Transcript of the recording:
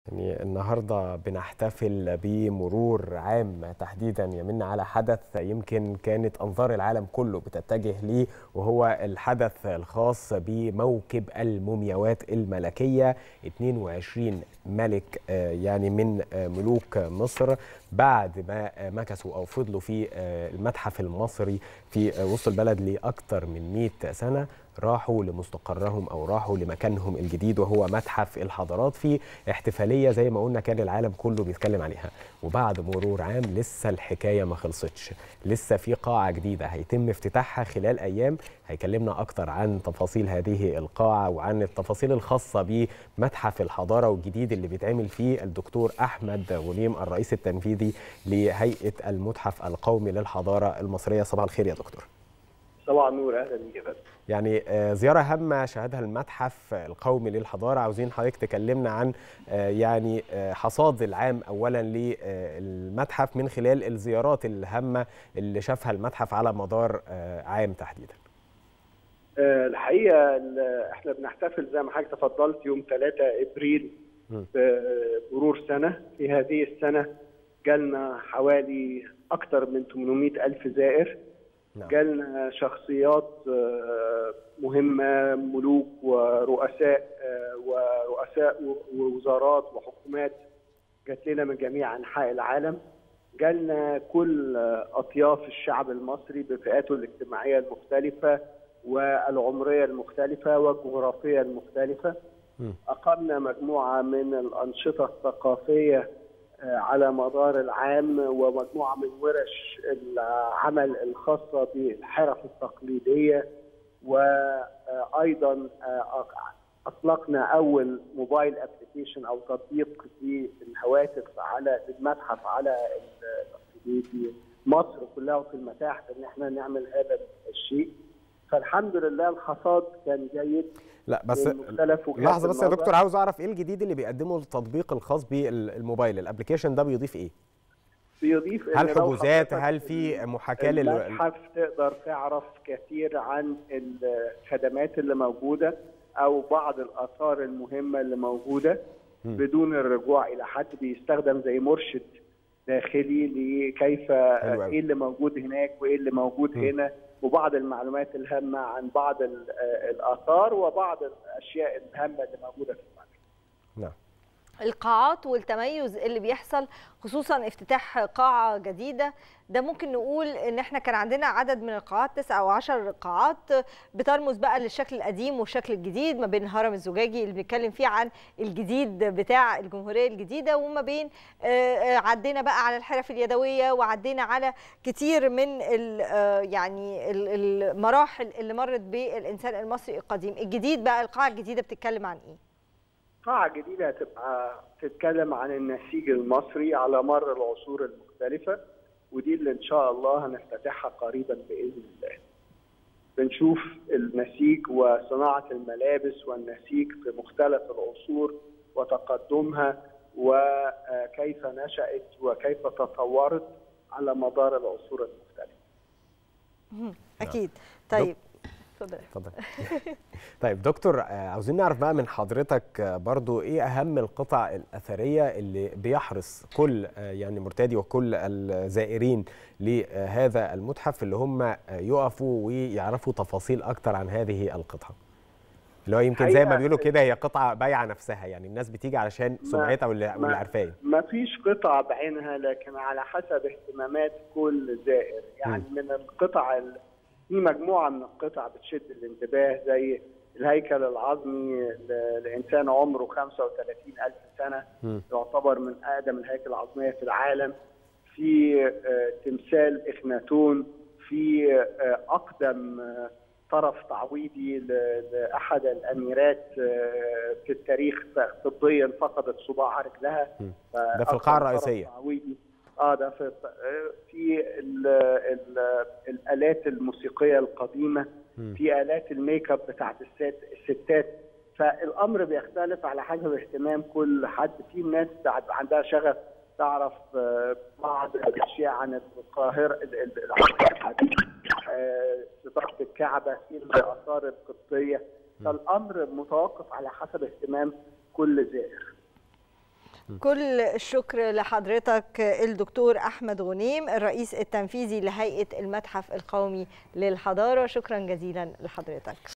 يعني النهارده بنحتفل بمرور عام تحديدا يمن على حدث يمكن كانت انظار العالم كله بتتجه ليه وهو الحدث الخاص بموكب المومياوات الملكيه 22 ملك آه، يعني من آه، ملوك مصر بعد ما آه، مكثوا او فضلوا في آه، المتحف المصري في آه، وسط البلد لاكثر من 100 سنه راحوا لمستقرهم او راحوا لمكانهم الجديد وهو متحف الحضارات في احتفاليه زي ما قلنا كان العالم كله بيتكلم عليها وبعد مرور عام لسه الحكايه ما خلصتش لسه في قاعه جديده هيتم افتتاحها خلال ايام هيكلمنا اكتر عن تفاصيل هذه القاعه وعن التفاصيل الخاصه بمتحف الحضاره والجديد اللي بيتعمل فيه الدكتور احمد غنيم الرئيس التنفيذي لهيئه المتحف القومي للحضاره المصريه صباح الخير يا دكتور صباح النور اهلا بيك يا فندم يعني آه، زيارة هامة شهدها المتحف القومي للحضارة عاوزين حضرتك تكلمنا عن آه، يعني آه، حصاد العام أولا للمتحف من خلال الزيارات الهامة اللي شافها المتحف على مدار آه، عام تحديدا آه، الحقيقه ال- احنا بنحتفل زي ما حضرتك تفضلت يوم 3 ابريل م. بمرور سنه في هذه السنه جالنا حوالي اكثر من 800 الف زائر نعم. جالنا شخصيات آه، مهمه ملوك ورؤساء آه، ورؤساء و- ووزارات وحكومات جات لنا من جميع انحاء العالم جالنا كل آه، اطياف الشعب المصري بفئاته الاجتماعيه المختلفه والعمريه المختلفه والجغرافيه المختلفه م. اقمنا مجموعه من الانشطه الثقافيه آه، على مدار العام ومجموعه من ورش العمل الخاصه بالحرف التقليديه وايضا اطلقنا اول موبايل ابلكيشن او تطبيق في الهواتف على المتحف على ال- في في مصر كلها وفي المتاحف ان احنا نعمل هذا الشيء فالحمد لله الحصاد كان جيد لا بس من مختلف وجهات لحظة بس يا النظر. دكتور عاوز أعرف إيه الجديد اللي بيقدمه التطبيق الخاص بالموبايل الابلكيشن ده بيضيف إيه؟ بيضيف إن هل لو حجوزات حضرتك هل في محاكاة لل المتحف تقدر تعرف كثير عن الخدمات اللي موجوده او بعض الاثار المهمه اللي موجوده مم. بدون الرجوع الى حد بيستخدم زي مرشد داخلي لكيف حلو أوي. ايه اللي موجود هناك وايه اللي موجود مم. هنا وبعض المعلومات الهامه عن بعض ال- آه، الاثار وبعض الاشياء الهامه اللي موجوده في المكان نعم القاعات والتميز اللي بيحصل خصوصا افتتاح قاعة جديدة ده ممكن نقول ان احنا كان عندنا عدد من القاعات تسعة او عشر قاعات بترمز بقى للشكل القديم والشكل الجديد ما بين الهرم الزجاجي اللي بنتكلم فيه عن الجديد بتاع الجمهورية الجديدة وما بين آه، آه، عدينا بقى على الحرف اليدوية وعدينا على كتير من ال- آه، يعني ال- المراحل اللي مرت بالإنسان المصري القديم الجديد بقى القاعة الجديدة بتتكلم عن ايه؟ قاعة جديدة هتبقى تتكلم عن النسيج المصري على مر العصور المختلفة ودي اللي إن شاء الله هنفتتحها قريبا بإذن الله. بنشوف النسيج وصناعة الملابس والنسيج في مختلف العصور وتقدمها وكيف نشأت وكيف تطورت على مدار العصور المختلفة. مهم. اكيد طيب اتفضل اتفضل طيب دكتور آه، عاوزين نعرف بقى من حضرتك آه، برضو ايه اهم القطع الاثريه اللي بيحرص كل آه، يعني مرتادي وكل الزائرين لهذا المتحف اللي هم آه، يقفوا ويعرفوا تفاصيل اكتر عن هذه القطعه اللي هو يمكن زي ما حقيقة- بيقولوا كده هي قطعه بايعه نفسها يعني الناس بتيجي علشان سمعتها واللي ما- واللي عارفاه ما فيش قطعة بعينها لكن على حسب اهتمامات كل زائر يعني من القطع ال... في مجموعة من القطع بتشد الانتباه زي الهيكل العظمي ل- لإنسان عمره 35 ألف سنة مم. يعتبر من أقدم الهياكل العظمية في العالم في آه، تمثال إخناتون في آه، أقدم آه، طرف تعويضي ل- لأحد الأميرات آه، في التاريخ طبيا فقدت صباع رجلها مم. ده ده في القاعة الرئيسية. اه ده في في ال ال الالات الموسيقيه القديمه مم. في الات الميك اب بتاعت الست الستات فالامر بيختلف على حسب اهتمام كل حد في ناس عندها شغف تعرف آه، بعض الاشياء عن القاهره ال- ال- العصر الحديث آه، ستاره الكعبه في الاثار القبطيه فالامر متوقف على حسب اهتمام كل زائر كل الشكر لحضرتك الدكتور احمد غنيم الرئيس التنفيذي لهيئه المتحف القومي للحضاره شكرا جزيلا لحضرتك